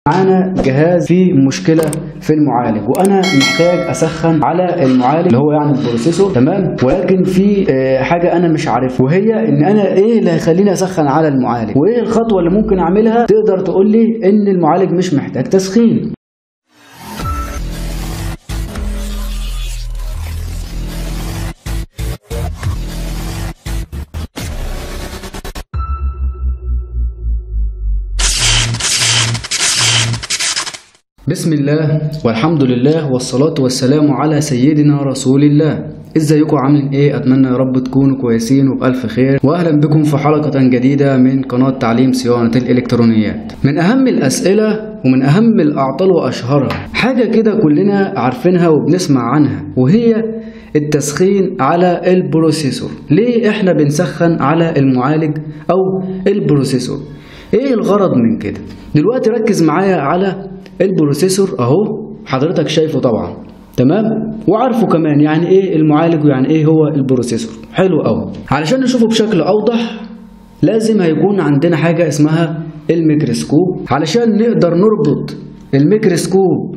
معانا جهاز فيه مشكله في المعالج وانا محتاج اسخن على المعالج اللي هو يعني البروسيسور تمام ولكن في آه، حاجه انا مش عارفها وهي ان انا ايه اللي هيخليني اسخن على المعالج وايه الخطوه اللي ممكن اعملها تقدر تقول لي ان المعالج مش محتاج تسخين بسم الله والحمد لله والصلاة والسلام على سيدنا رسول الله ازيكم عاملين ايه اتمنى يا رب تكونوا كويسين وبألف خير واهلا بكم في حلقة جديدة من قناة تعليم صيانة الالكترونيات من اهم الاسئلة ومن اهم الاعطال واشهرها حاجة كده كلنا عارفينها وبنسمع عنها وهي التسخين على البروسيسور ليه احنا بنسخن على المعالج او البروسيسور ايه الغرض من كده دلوقتي ركز معايا على البروسيسور اهو حضرتك شايفه طبعا تمام وعارفه كمان يعني ايه المعالج ويعني ايه هو البروسيسور حلو قوي علشان نشوفه بشكل اوضح لازم هيكون عندنا حاجة اسمها الميكروسكوب علشان نقدر نربط الميكروسكوب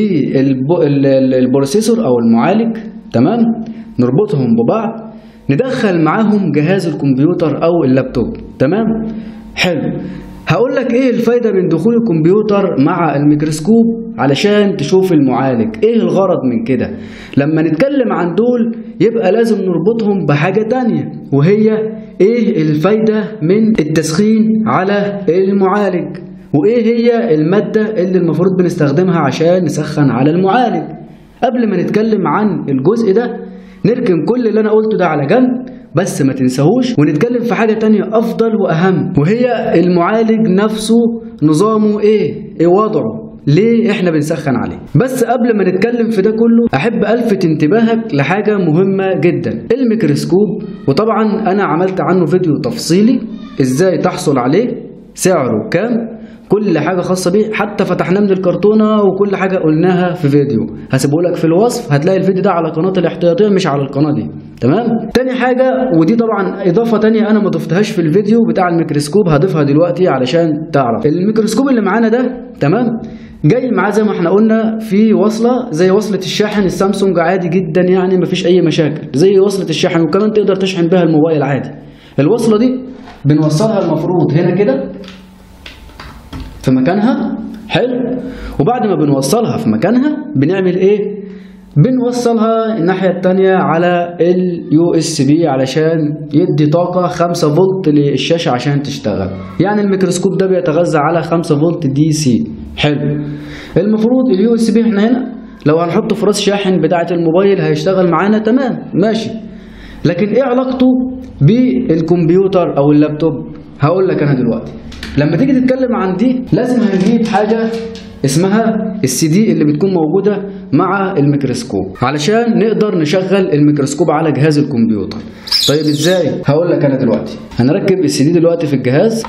بالبروسيسور او المعالج تمام نربطهم ببعض ندخل معاهم جهاز الكمبيوتر او اللابتوب تمام حلو هقول لك ايه الفايدة من دخول الكمبيوتر مع الميكروسكوب علشان تشوف المعالج ايه الغرض من كده لما نتكلم عن دول يبقى لازم نربطهم بحاجة تانية وهي ايه الفايدة من التسخين على المعالج وايه هي المادة اللي المفروض بنستخدمها عشان نسخن على المعالج قبل ما نتكلم عن الجزء ده نركن كل اللي انا قلته ده على جنب بس ما تنساهوش ونتكلم في حاجة تانية أفضل وأهم وهي المعالج نفسه نظامه إيه؟ إيه وضعه؟ ليه احنا بنسخن عليه بس قبل ما نتكلم في ده كله احب الفت انتباهك لحاجه مهمه جدا الميكروسكوب وطبعا انا عملت عنه فيديو تفصيلي ازاي تحصل عليه سعره كام كل حاجه خاصه بيه حتى فتحناه من الكرتونه وكل حاجه قلناها في فيديو هسيبه لك في الوصف هتلاقي الفيديو ده على قناه الاحتياطيه مش على القناه دي تمام تاني حاجه ودي طبعا اضافه تانية انا ما ضفتهاش في الفيديو بتاع الميكروسكوب هضيفها دلوقتي علشان تعرف الميكروسكوب اللي معانا ده تمام جاي معاه زي ما احنا قلنا في وصله زي وصله الشاحن السامسونج عادي جدا يعني مفيش اي مشاكل زي وصله الشاحن وكمان تقدر تشحن بها الموبايل عادي الوصله دي بنوصلها المفروض هنا كده في مكانها حلو وبعد ما بنوصلها في مكانها بنعمل ايه بنوصلها الناحية التانية على اليو اس بي علشان يدي طاقة 5 فولت للشاشة عشان تشتغل يعني الميكروسكوب ده بيتغذى على 5 فولت دي سي حلو المفروض اليو اس بي احنا هنا لو هنحطه في راس شاحن بتاعة الموبايل هيشتغل معانا تمام ماشي لكن ايه علاقته بالكمبيوتر او اللابتوب هقول لك انا دلوقتي لما تيجي تتكلم عن دي لازم هنجيب حاجة اسمها السي دي اللي بتكون موجودة مع الميكروسكوب علشان نقدر نشغل الميكروسكوب على جهاز الكمبيوتر طيب ازاي هقول لك انا دلوقتي هنركب السي دي دلوقتي في الجهاز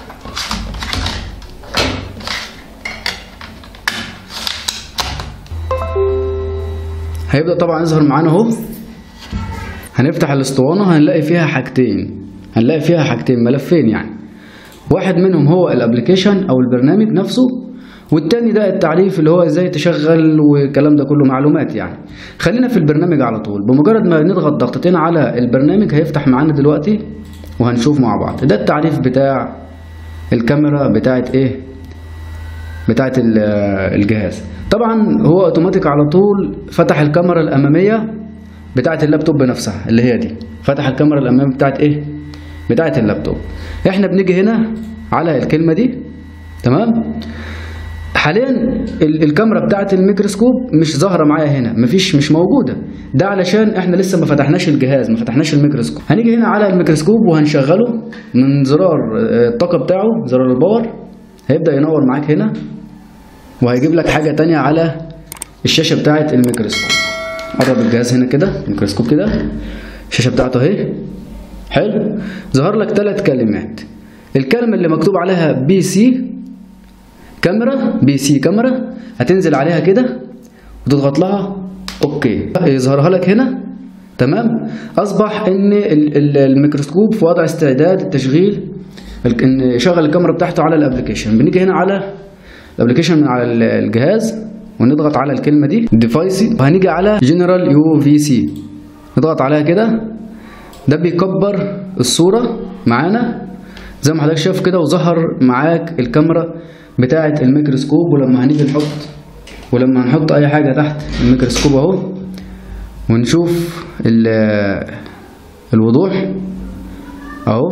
هيبدأ طبعا يظهر معانا اهو هنفتح الاسطوانة هنلاقي فيها حاجتين هنلاقي فيها حاجتين ملفين يعني واحد منهم هو الابلكيشن او البرنامج نفسه والتاني ده التعريف اللي هو ازاي تشغل والكلام ده كله معلومات يعني خلينا في البرنامج على طول بمجرد ما نضغط ضغطتين على البرنامج هيفتح معانا دلوقتي وهنشوف مع بعض ده التعريف بتاع الكاميرا بتاعت ايه بتاعت الجهاز طبعا هو اوتوماتيك على طول فتح الكاميرا الاماميه بتاعت اللابتوب نفسها اللي هي دي فتح الكاميرا الاماميه بتاعت ايه بتاعت اللابتوب احنا بنيجي هنا على الكلمه دي تمام حاليا الكاميرا بتاعت الميكروسكوب مش ظاهره معايا هنا مفيش مش موجوده ده علشان احنا لسه ما فتحناش الجهاز ما فتحناش الميكروسكوب هنيجي هنا على الميكروسكوب وهنشغله من زرار الطاقه بتاعه زرار الباور هيبدا ينور معاك هنا وهيجيب لك حاجه تانية على الشاشه بتاعت الميكروسكوب قرب الجهاز هنا كده الميكروسكوب كده الشاشه بتاعته اهي حلو ظهر لك ثلاث كلمات الكلمه اللي مكتوب عليها بي سي كاميرا بي سي كاميرا هتنزل عليها كده وتضغط لها اوكي يظهرها لك هنا تمام اصبح ان الميكروسكوب في وضع استعداد التشغيل ان يشغل الكاميرا بتاعته على الابلكيشن بنيجي هنا على الابلكيشن من على الجهاز ونضغط على الكلمه دي ديفايس وهنيجي على جنرال يو في سي نضغط عليها كده ده بيكبر الصوره معانا زي ما حضرتك شايف كده وظهر معاك الكاميرا بتاعه الميكروسكوب ولما هنيجي نحط ولما هنحط اي حاجه تحت الميكروسكوب اهو ونشوف الوضوح اهو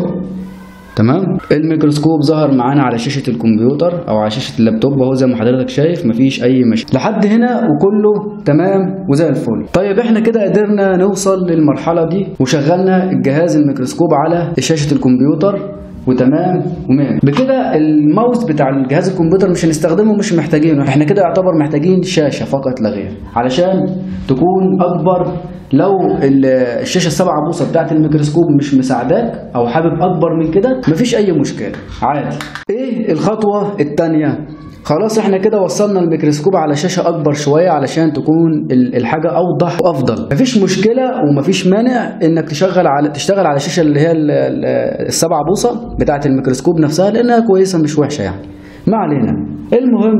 تمام الميكروسكوب ظهر معانا على شاشه الكمبيوتر او على شاشه اللابتوب اهو زي ما حضرتك شايف مفيش اي مشكله لحد هنا وكله تمام وزي الفل طيب احنا كده قدرنا نوصل للمرحله دي وشغلنا الجهاز الميكروسكوب على شاشه الكمبيوتر وتمام ومام بكده الماوس بتاع الجهاز الكمبيوتر مش هنستخدمه مش محتاجينه احنا كده يعتبر محتاجين شاشه فقط لا غير علشان تكون اكبر لو الشاشه السبعة بوصه بتاعت الميكروسكوب مش مساعداك او حابب اكبر من كده مفيش اي مشكله عادي ايه الخطوه الثانيه خلاص احنا كده وصلنا الميكروسكوب على شاشة اكبر شوية علشان تكون الحاجة اوضح وافضل مفيش مشكلة ومفيش مانع انك تشغل على تشتغل على الشاشة اللي هي السبعة بوصة بتاعة الميكروسكوب نفسها لانها كويسة مش وحشة يعني ما علينا المهم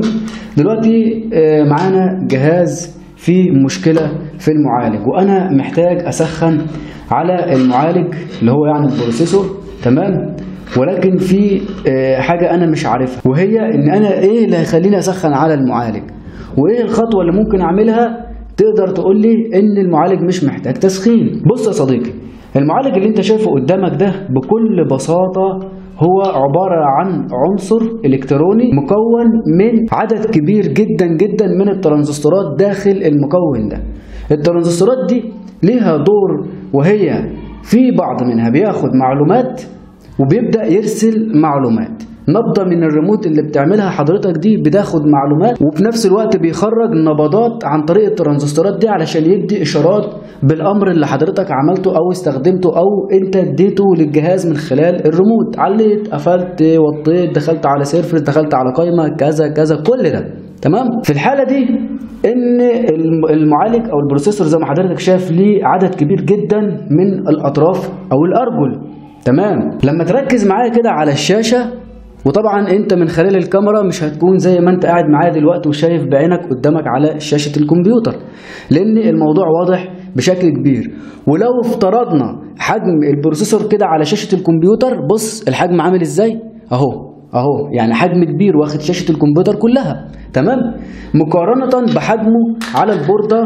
دلوقتي معانا جهاز فيه مشكلة في المعالج وانا محتاج اسخن على المعالج اللي هو يعني البروسيسور تمام ولكن في حاجة أنا مش عارفها وهي إن أنا إيه اللي هيخليني أسخن على المعالج وإيه الخطوة اللي ممكن أعملها تقدر تقول لي إن المعالج مش محتاج تسخين بص يا صديقي المعالج اللي أنت شايفه قدامك ده بكل بساطة هو عبارة عن عنصر إلكتروني مكون من عدد كبير جدا جدا من الترانزستورات داخل المكون ده الترانزستورات دي ليها دور وهي في بعض منها بياخد معلومات وبيبدأ يرسل معلومات نبضة من الريموت اللي بتعملها حضرتك دي بتاخد معلومات وفي نفس الوقت بيخرج نبضات عن طريق الترانزستورات دي علشان يدي اشارات بالامر اللي حضرتك عملته او استخدمته او انت اديته للجهاز من خلال الريموت عليت قفلت وطيت دخلت على سيرفر دخلت على قائمة كذا كذا كل ده تمام في الحالة دي ان المعالج او البروسيسور زي ما حضرتك شايف ليه عدد كبير جدا من الاطراف او الارجل تمام لما تركز معايا كده على الشاشة وطبعا انت من خلال الكاميرا مش هتكون زي ما انت قاعد معايا دلوقتي وشايف بعينك قدامك على شاشة الكمبيوتر لان الموضوع واضح بشكل كبير ولو افترضنا حجم البروسيسور كده على شاشة الكمبيوتر بص الحجم عامل ازاي اهو اهو يعني حجم كبير واخد شاشة الكمبيوتر كلها تمام مقارنة بحجمه على البوردة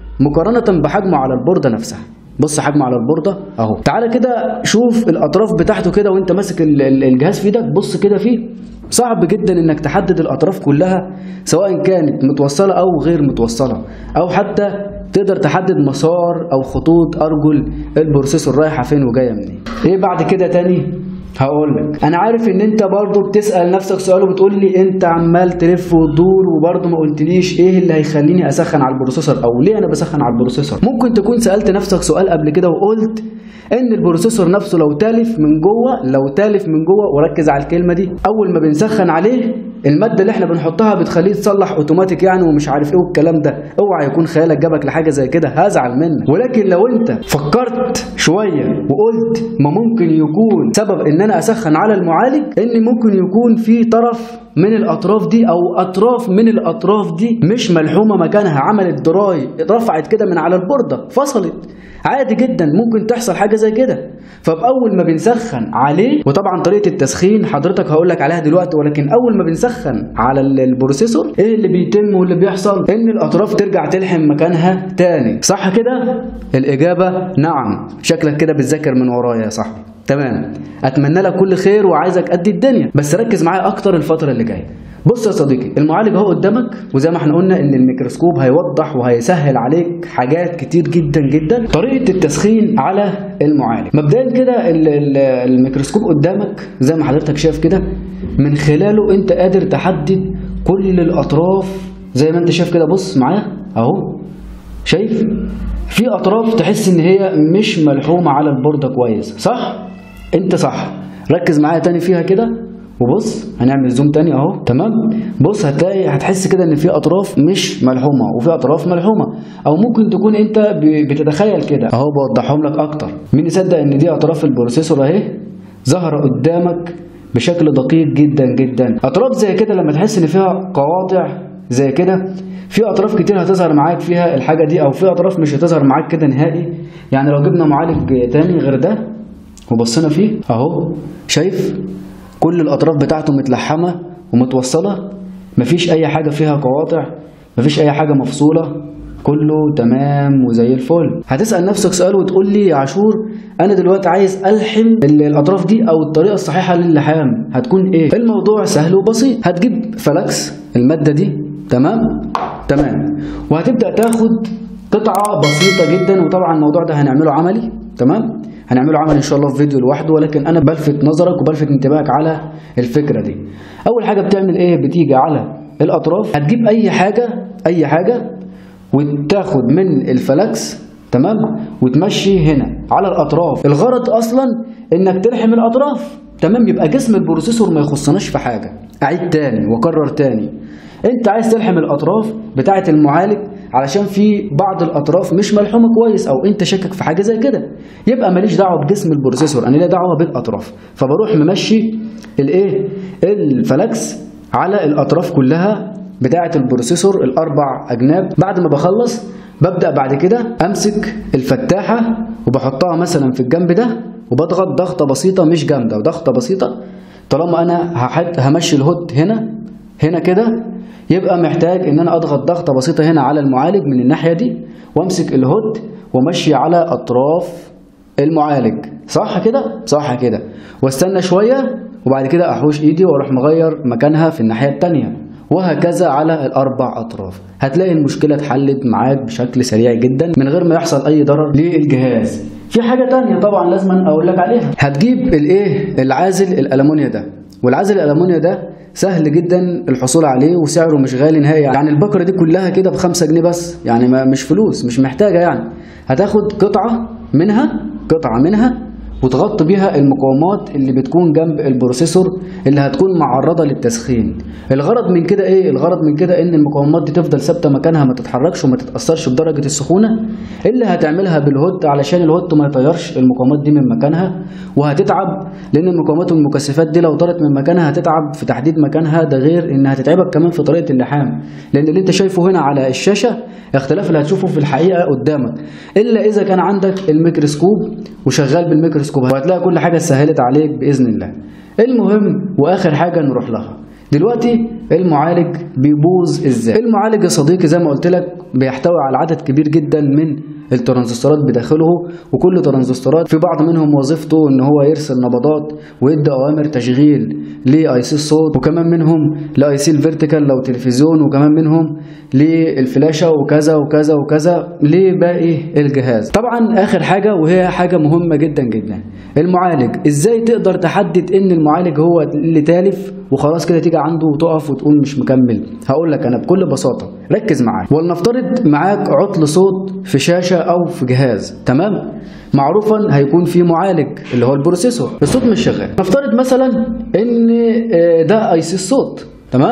مقارنة بحجمه على البوردة نفسها بص حجمه على البوردة اهو تعالى كده شوف الاطراف بتاعته كده وانت ماسك الجهاز في ايدك بص كده فيه صعب جدا انك تحدد الاطراف كلها سواء كانت متوصلة او غير متوصلة او حتى تقدر تحدد مسار او خطوط ارجل البروسيسور رايحة فين وجاية منين ايه بعد كده تاني هقول لك انا عارف ان انت برضو بتسال نفسك سؤال وبتقول لي انت عمال تلف وتدور وبرضو ما قلتليش ايه اللي هيخليني اسخن على البروسيسور او ليه انا بسخن على البروسيسور ممكن تكون سالت نفسك سؤال قبل كده وقلت ان البروسيسور نفسه لو تالف من جوه لو تالف من جوه وركز على الكلمه دي اول ما بنسخن عليه الماده اللي احنا بنحطها بتخليه يتصلح اوتوماتيك يعني ومش عارف ايه والكلام ده اوعى يكون خيالك جابك لحاجه زي كده هزعل منك ولكن لو انت فكرت شويه وقلت ما ممكن يكون سبب ان انا اسخن على المعالج ان ممكن يكون في طرف من الاطراف دي او اطراف من الاطراف دي مش ملحومه مكانها عملت دراي رفعت كده من على البورده فصلت عادي جدا ممكن تحصل حاجه زي كده فباول ما بنسخن عليه وطبعا طريقه التسخين حضرتك هقول لك عليها دلوقتي ولكن اول ما بنسخن على البروسيسور ايه اللي بيتم واللي بيحصل ان الاطراف ترجع تلحم مكانها تاني صح كده الاجابه نعم شكلك كده بتذاكر من ورايا يا صاحبي تمام اتمنى لك كل خير وعايزك قد الدنيا بس ركز معايا اكتر الفتره اللي جايه بص يا صديقي المعالج اهو قدامك وزي ما احنا قلنا ان الميكروسكوب هيوضح وهيسهل عليك حاجات كتير جدا جدا طريقه التسخين على المعالج مبدئيا كده الميكروسكوب قدامك زي ما حضرتك شايف كده من خلاله انت قادر تحدد كل الاطراف زي ما انت شايف كده بص معايا اهو شايف في اطراف تحس ان هي مش ملحومه على البورده كويس صح انت صح ركز معايا تاني فيها كده وبص هنعمل زوم تاني اهو تمام بص هتلاقي هتحس كده ان في اطراف مش ملحومه وفي اطراف ملحومه او ممكن تكون انت بتتخيل كده اهو بوضحهم لك اكتر مين يصدق ان دي اطراف البروسيسور اهي ظاهره قدامك بشكل دقيق جدا جدا اطراف زي كده لما تحس ان فيها قواطع زي كده في اطراف كتير هتظهر معاك فيها الحاجه دي او في اطراف مش هتظهر معاك كده نهائي يعني لو جبنا معالج تاني غير ده وبصينا فيه اهو شايف كل الاطراف بتاعته متلحمه ومتوصله مفيش اي حاجه فيها قواطع مفيش اي حاجه مفصوله كله تمام وزي الفل هتسال نفسك سؤال وتقول لي يا عاشور انا دلوقتي عايز الحم ال- الاطراف دي او الطريقه الصحيحه للحام هتكون ايه الموضوع سهل وبسيط هتجيب فلكس الماده دي تمام تمام وهتبدا تاخد قطعه بسيطه جدا وطبعا الموضوع ده هنعمله عملي تمام هنعمله عملي ان شاء الله في فيديو لوحده ولكن انا بلفت نظرك وبلفت انتباهك على الفكره دي اول حاجه بتعمل ايه بتيجي على الاطراف هتجيب اي حاجه اي حاجه وتاخد من الفلكس تمام وتمشي هنا على الاطراف الغرض اصلا انك تلحم الاطراف تمام يبقى جسم البروسيسور ما يخصناش في حاجه اعيد تاني واكرر تاني انت عايز تلحم الاطراف بتاعه المعالج علشان في بعض الاطراف مش ملحومه كويس او انت شاكك في حاجه زي كده يبقى ماليش دعوه بجسم البروسيسور انا ليا دعوه بالاطراف فبروح ممشي الايه الفلكس على الاطراف كلها بتاعه البروسيسور الاربع اجناب بعد ما بخلص ببدا بعد كده امسك الفتاحه وبحطها مثلا في الجنب ده وبضغط ضغطه بسيطه مش جامده وضغطه بسيطه طالما انا هحط همشي الهوت هنا هنا كده يبقى محتاج ان انا اضغط ضغطه بسيطه هنا على المعالج من الناحيه دي وامسك الهوت وامشي على اطراف المعالج صح كده صح كده واستنى شويه وبعد كده احوش ايدي واروح مغير مكانها في الناحيه التانيه وهكذا على الاربع اطراف هتلاقي المشكله اتحلت معاك بشكل سريع جدا من غير ما يحصل اي ضرر للجهاز في حاجه تانية طبعا لازم اقول لك عليها هتجيب الايه العازل الالومنيا ده والعازل الالومنيا ده سهل جدا الحصول عليه وسعره مش غالي نهائي يعني البكره دي كلها كده بخمسة جنيه بس يعني ما مش فلوس مش محتاجه يعني هتاخد قطعه منها قطعه منها وتغطي بيها المقاومات اللي بتكون جنب البروسيسور اللي هتكون معرضه للتسخين الغرض من كده ايه الغرض من كده ان المقاومات دي تفضل ثابته مكانها ما تتحركش وما تتاثرش بدرجه السخونه اللي هتعملها بالهوت علشان الهوت ما يطيرش المقاومات دي من مكانها وهتتعب لان المقاومات والمكثفات دي لو طارت من مكانها هتتعب في تحديد مكانها ده غير انها هتتعبك كمان في طريقه اللحام لان اللي انت شايفه هنا على الشاشه اختلاف اللي هتشوفه في الحقيقه قدامك الا اذا كان عندك الميكروسكوب وشغال بالميكروسكوب وهتلاقي كل حاجه سهلت عليك باذن الله المهم واخر حاجه نروح لها دلوقتي المعالج بيبوظ ازاي المعالج يا صديقي زي ما قلت لك بيحتوي على عدد كبير جدا من الترانزستورات بداخله وكل ترانزستورات في بعض منهم وظيفته ان هو يرسل نبضات ويدي اوامر تشغيل لاي سي الصوت وكمان منهم لاي سي الفيرتيكال لو تلفزيون وكمان منهم للفلاشه وكذا وكذا وكذا لباقي الجهاز طبعا اخر حاجه وهي حاجه مهمه جدا جدا المعالج ازاي تقدر تحدد ان المعالج هو اللي تالف وخلاص كده تيجي عنده وتقف وتقول مش مكمل هقول لك انا بكل بساطه ركز معايا ولنفترض معاك عطل صوت في شاشه او في جهاز تمام معروفا هيكون في معالج اللي هو البروسيسور الصوت مش شغال نفترض مثلا ان ده اي سي الصوت تمام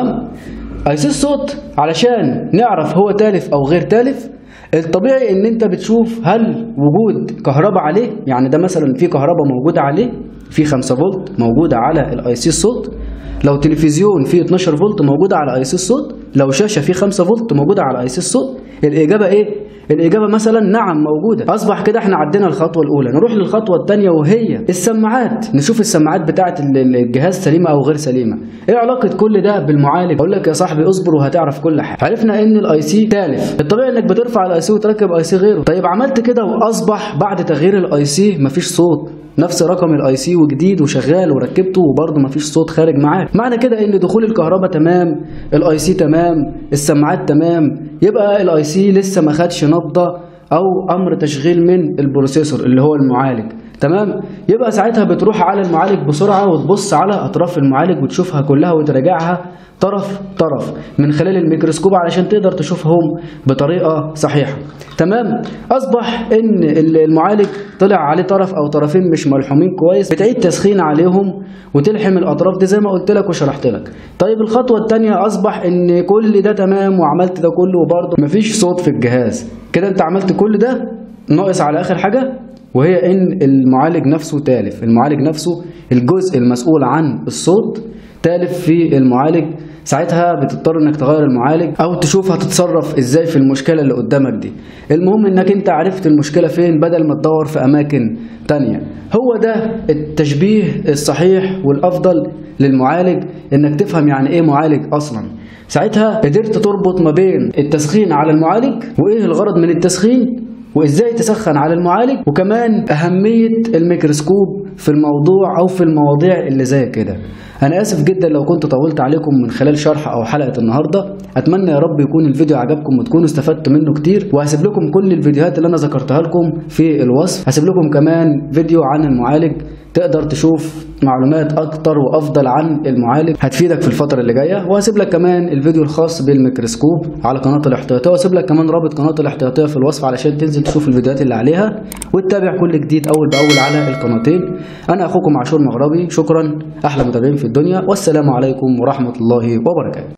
اي سي الصوت علشان نعرف هو تالف او غير تالف الطبيعي ان انت بتشوف هل وجود كهرباء عليه يعني ده مثلا في كهرباء موجوده عليه في 5 فولت موجوده على الاي سي الصوت لو تلفزيون فيه 12 فولت موجوده على اي سي الصوت لو شاشه فيه 5 فولت موجوده على اي سي الصوت الاجابه ايه الإجابة مثلا نعم موجودة أصبح كده احنا عدينا الخطوة الأولى نروح للخطوة الثانية وهي السماعات نشوف السماعات بتاعة الجهاز سليمة أو غير سليمة إيه علاقة كل ده بالمعالج أقول لك يا صاحبي اصبر وهتعرف كل حاجة عرفنا إن الأي سي تالف الطبيعي إنك بترفع الأي سي وتركب أي سي غيره طيب عملت كده وأصبح بعد تغيير الأي سي مفيش صوت نفس رقم الاي سي وجديد وشغال وركبته وبرضه مفيش صوت خارج معاك معنى كده ان دخول الكهرباء تمام الاي سي تمام السماعات تمام يبقى الاي سي لسه ما خدش نبضه او امر تشغيل من البروسيسور اللي هو المعالج تمام يبقى ساعتها بتروح على المعالج بسرعه وتبص على اطراف المعالج وتشوفها كلها وتراجعها طرف طرف من خلال الميكروسكوب علشان تقدر تشوفهم بطريقه صحيحه تمام اصبح ان المعالج طلع عليه طرف او طرفين مش ملحومين كويس بتعيد تسخين عليهم وتلحم الاطراف دي زي ما قلت لك وشرحت لك طيب الخطوه الثانيه اصبح ان كل ده تمام وعملت ده كله وبرضه مفيش صوت في الجهاز كده انت عملت كل ده ناقص على اخر حاجه وهي ان المعالج نفسه تالف المعالج نفسه الجزء المسؤول عن الصوت تالف في المعالج ساعتها بتضطر انك تغير المعالج او تشوف هتتصرف ازاي في المشكله اللي قدامك دي المهم انك انت عرفت المشكله فين بدل ما تدور في اماكن تانية هو ده التشبيه الصحيح والافضل للمعالج انك تفهم يعني ايه معالج اصلا ساعتها قدرت تربط ما بين التسخين على المعالج وايه الغرض من التسخين وازاي تسخن على المعالج وكمان اهميه الميكروسكوب في الموضوع او في المواضيع اللي زي كده انا اسف جدا لو كنت طولت عليكم من خلال شرح او حلقه النهارده اتمنى يا رب يكون الفيديو عجبكم وتكونوا استفدتوا منه كتير وهسيب لكم كل الفيديوهات اللي انا ذكرتها لكم في الوصف هسيب لكم كمان فيديو عن المعالج تقدر تشوف معلومات اكتر وافضل عن المعالج هتفيدك في الفتره اللي جايه وهسيب لك كمان الفيديو الخاص بالميكروسكوب على قناه الاحتياطيه وهسيب لك كمان رابط قناه الاحتياطيه في الوصف علشان تنزل تشوف الفيديوهات اللي عليها وتتابع كل جديد اول باول على القناتين انا اخوكم عاشور مغربي شكرا احلى متابعين في الدنيا والسلام عليكم ورحمه الله وبركاته